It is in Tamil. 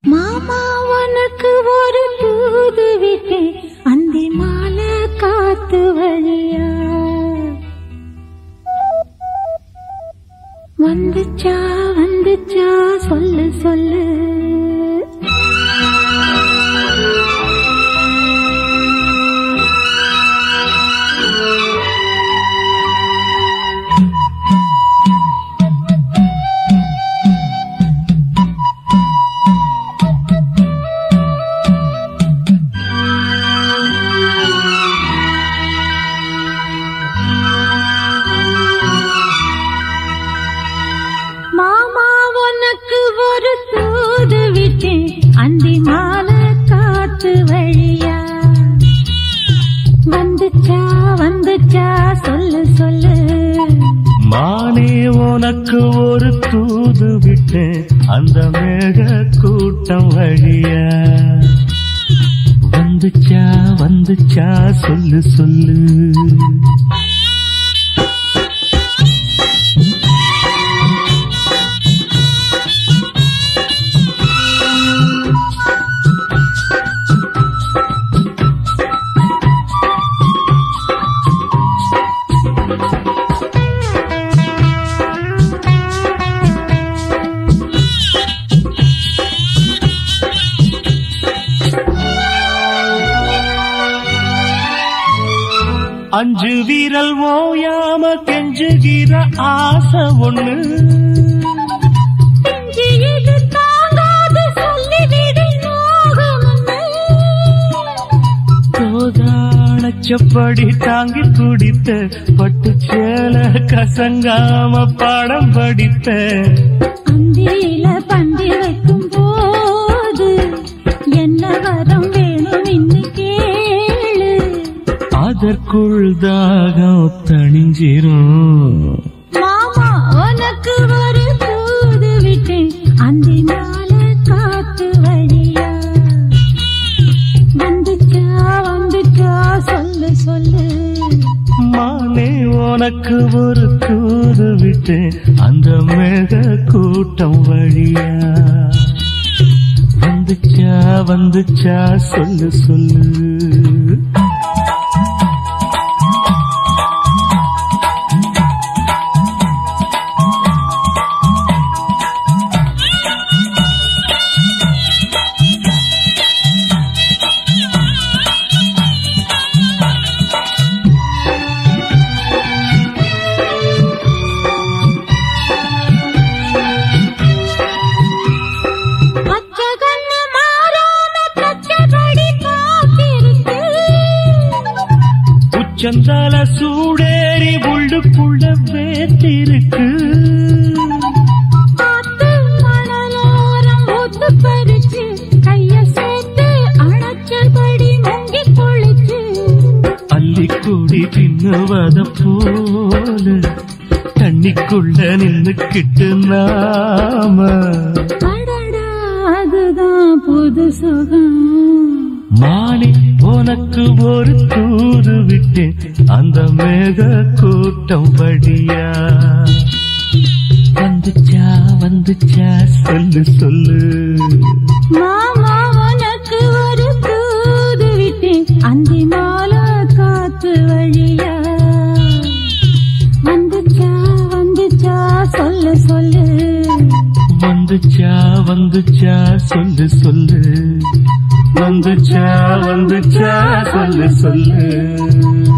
மாமா உனக்கு ஒரு தூது விட்டேன் அந்தி மாலை காத்து வழியா வந்துச்சா வந்துச்சா சொல்லு சொல்லு மாமா உனக்கு ஒரு தூது விட்டேன் அந்தி மாலை காத்து வழியா வந்துச்சா வந்துச்சா சொல்லு சொல்லு மானே உனக்கு ஒரு தூது விட்டேன் அந்த மேக கூட்டம் வழியா வந்துச்சா வந்துச்சா சொல்லு சொல்லு அஞ்சு வீரல் ஓயாம கெஞ்சுகிற ஆசை ஒண்ணு நெஞ்சு இது தாங்காது சொல்லிவிடு மோகமுன்னு. கோதாளச்சப்படி தாங்கி குடித்த பட்டு சேல கசங்காம பாடம் படித்த அந்தியில பந்தி வைக்கும் போது என்ன வரம் வேணும் இன்னு கேளு அதற்குள் தாகம் தணிஞ்சிரும் மாமா உனக்கு ஒரு தூது விட்டேன் அந்தி மாலை காத்து வழியா வந்துச்சா வந்துச்சா சொல்லு சொல்லு மானே உனக்கு ஒரு தூது விட்டேன் அந்த மேக கூட்டம் வழியா வந்துச்சா வந்துச்சா சொல்லு சொல்லு பச்சை கண்ணு மாறாம பச்சைப்படி காத்திருக்கு உச்சந்தால சூடேறி உள்ளுக்குள்ள வேத்திருக்கு காத்து மணலோரம் ஊத்து பறிச்சு கைய சேர்த்து அணைச்சபடி முங்கி குளிச்சு அள்ளி கூடி தின்னுவத போல தண்ணிக்குள்ள நின்னுக்கிட்டு நாம அடடா அதுதான் புது சுகம் மானே உனக்கு ஒரு தூது விட்டேன் அந்த மேக கூட்டம் வழியா வந்துச்சா வந்துச்சா சொல்லு சொல்லு மாமா உனக்கு ஒரு தூது விட்டேன் அந்தி மாலை காத்து வழியா வந்துச்சா வந்துச்சா சொல்லு சொல்லு வந்துச்சா வந்துச்சா சொல்லு சொல்லு வந்துச்சா வந்துச்சா சொல்லு சொல்லு